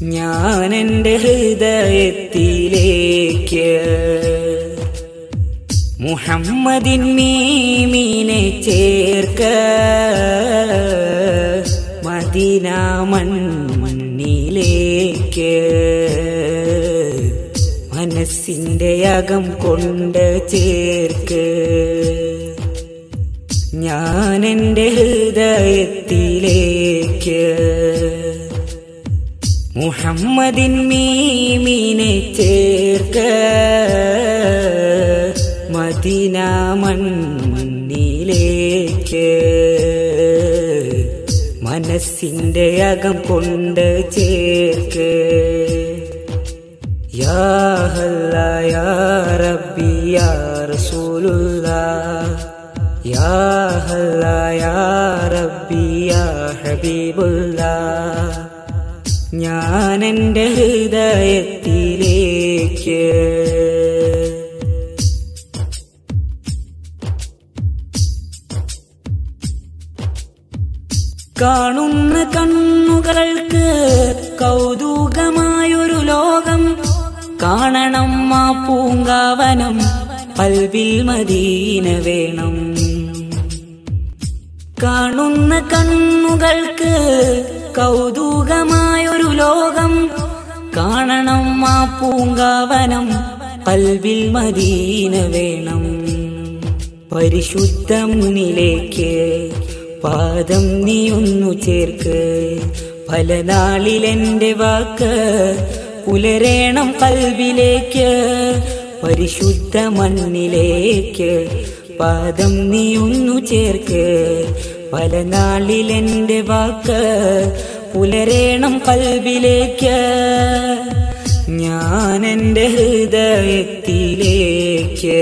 ഞാൻ എൻ്റെ ഹൃദയത്തിലേക്ക് മുഹമ്മദിൻ മീമീനെ ചേർക്ക മദീന മണ്ണിലേക്ക് മനസ്സിന്റെ അകം കൊണ്ട് ചേർക്ക് ഞാൻ എൻ്റെ ഹൃദയത്തിലേക്ക് മുഹമ്മദിൻ മീമീനെ ചേർക്ക മദീന മണ്ണിലേക്ക് മനസ്സിന്റെ അകം കൊണ്ട് ചേർക്ക് യാ ഹല്ലാ യാ റബ്ബി യാ റസൂലുള്ളാ യാ ഹല്ലാ യാ റബ്ബി യാ ഹബീബുള്ളാ ഞാൻ എൻ്റെ ഹൃദയത്തിലേക്ക് കാണുന്ന കണ്ണുകൾക്ക് കൗതുകമായൊരു ലോകം കാണണം ആ പൂങ്കാവനം പൽവിൽ മദീന വേണം കാണുന്ന കണ്ണുകൾക്ക് കൗതുകമായൊരു ലോകം കാണണം ആ പൂങ്കാവനം പൽവിൽ മദീന വേണം പരിശുദ്ധ മുന്നിലേക്ക് പാദം നീ ഒന്നു ചേർക്ക് പല നാളിലെന്റെ വാക്ക് പുലരേണം കൽവിലേക്ക് പരിശുദ്ധ മണ്ണിലേക്ക് പാദം നീ ഒന്നു ചേർക്ക് പല നാളിലെന്റെ വാക്ക് പുലരേണം കൽവിലേക്ക് ഞാൻ എൻ്റെ ഹൃദയത്തിലേക്ക്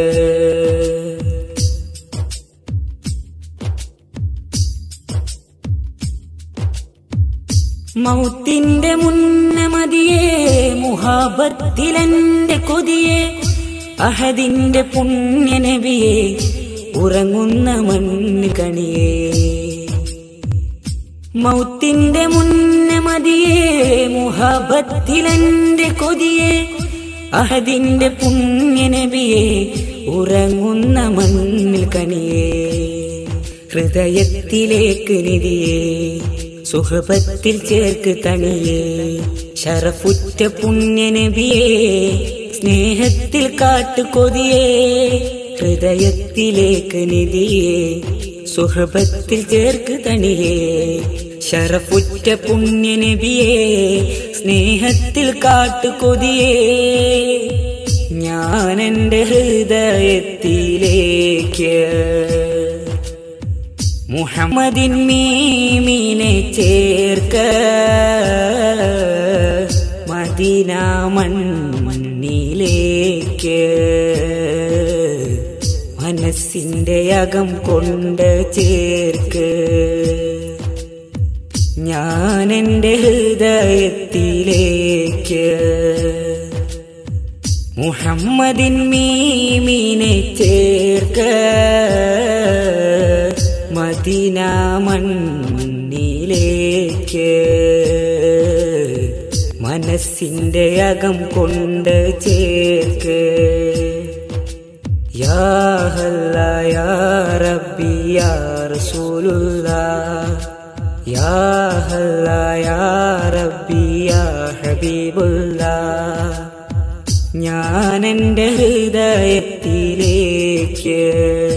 മൗത്തിന്റെ മുന്നമതിയെ മുഹാബത്തിലെന്റെ കൊതിയെ അഹദിന്റെ പുണ്യനബിയെ ഉറങ്ങുന്ന മണ്ണ് കണിയേ മൗത്തിന്റെ മുന്നമതിയെ മുഹബത്തിലെന്റെ കൊതിയെ അഹദിന്റെ പുണ്യനബിയെ ഉറങ്ങുന്ന മണ്ണിൽ കണിയേ ഹൃദയത്തിലേക്ക് നിധിയേ സുഹൃബത്തിൽ ചേർക്ക് തണിയേ ശരഫുറ്റ പുണ്യനബിയേ സ്നേഹത്തിൽ കാട്ടു കൊതിയേ ഹൃദയത്തിലേക്ക് നിധിയേ സുഹൃബത്തിൽ ചേർക്ക് തണിയേ ശരഫുറ്റ പുണ്യനബിയേ സ്നേഹത്തിൽ കാട്ടു കൊതിയേ ഞാൻ എൻ്റെ ഹൃദയത്തിലേക്ക് മുഹമ്മദിൻ മീമീനെ ചേർക്ക മദീന മണ്ണിലേക്ക് മനസ്സിന്റെ അകം കൊണ്ട് ചേർക്ക് ഞാൻ എൻ്റെ ഹൃദയത്തിലേക്ക് മുഹമ്മദിൻ മീമീനെ ചേർക്ക മദീന മണ്ണിലേക്ക് മനസ്സിന്റെ അകം കൊണ്ട് ചേർക്ക് യാ ഹല്ലാ യാ റബ്ബി യാ റസൂലുള്ളാ യാ ഹല്ലാ യാ റബ്ബി യാ ഹബീബുള്ളാ ഞാൻ എൻ്റെ ഹൃദയത്തിലേക്ക്